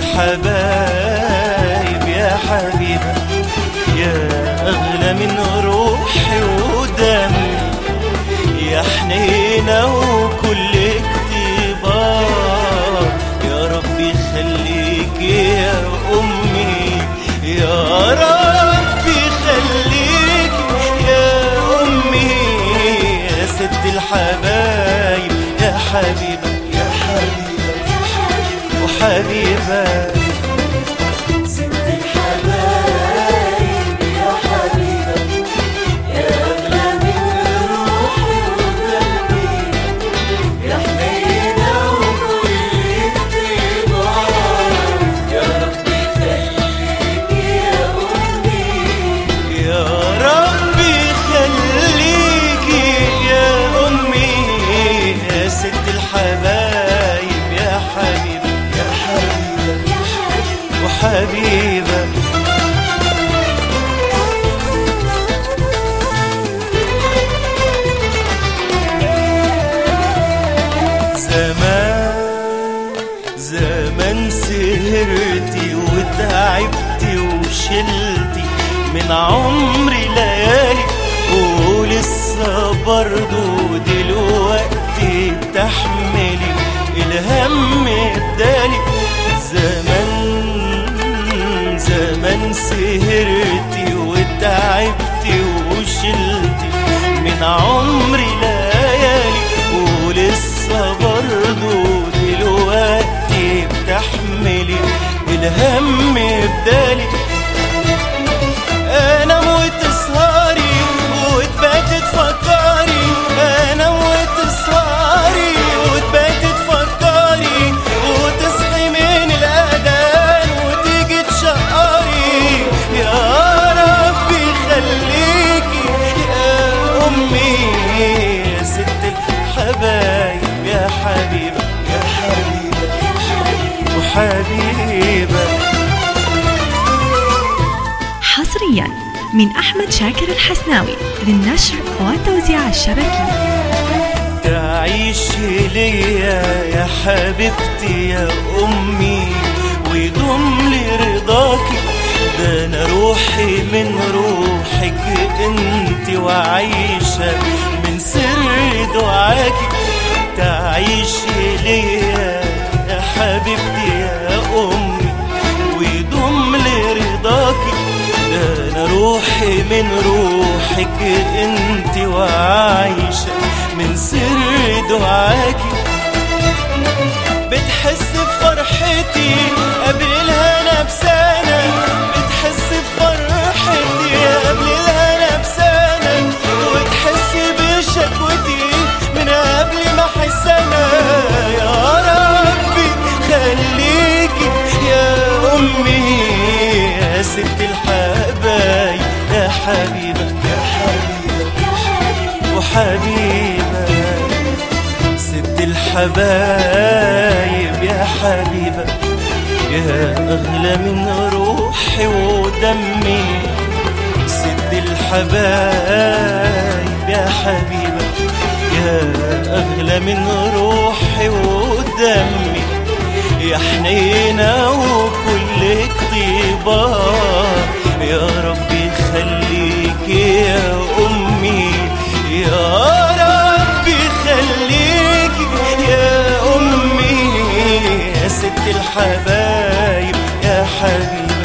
الحبايب يا حبيبة يا أغلى من روحي ودمي يا حنينة وكل اكتبار يا ربي خليك يا أمي يا ربي خليك يا أمي يا ست الحبايب يا حبيبة يا حبيبة وحبيبة ست الحبايب يا حبيبة يا أغلى من روحي وقلبي يا حنينة وكل اختبار يا ربي خليك يا أمي يا ربي خليكي يا أمي يا ست الحبايب يا حبيبة يا حبيبة يا حبيبة وحبيبة زمان زمان سهرتي وتعبتي وشلتي من عمري ليالي ولسه برضو دلوقتي تحملي الهم الدالي زمان زمان سهرتي وتعبتي وشلتي من عمري ليالي ولسه برضو دلوقتي بتحملي الهم بدالي انام وتسهري وتبات تفكري انام وتسهري وتبات تفكري وتصحي من الاذان وتيجي تشقري يا ربي خليكي يا امي يا ست الحبايب يا حبيبه يا حبيبه وحبيبه حصريا من أحمد شاكر الحسناوي للنشر والتوزيع الشبكي تعيش ليا يا حبيبتي يا أمي ويضم لي رضاكي ده أنا روحي من روحك انت وعايشة من سر دعاكي تعيش ليا يا حبيبتي يا أمي ويضم لي رضاكي ده أنا روحي من روحك انت وعايشة من سر دعاكي بتحس بفرحتي قبل الهنا بسنة بتحس بفرحتي قبل الهنا بسنة وتحس بشكوتي من قبل ما احس انا يا ربي خليكي يا امي يا ست الحبايب يا حبيبة يا حبيبة يا حبيبة وحبيبة ست الحبايب يا حبيبة يا أغلى من روحي ودمي ست الحبايب يا حبيبة يا أغلى من روحي ودمي يا حنينة وكل اكتبار يا ربي خليك يا أمي يا ربي خليك يا أمي يا ست الحبايب يا حبيبي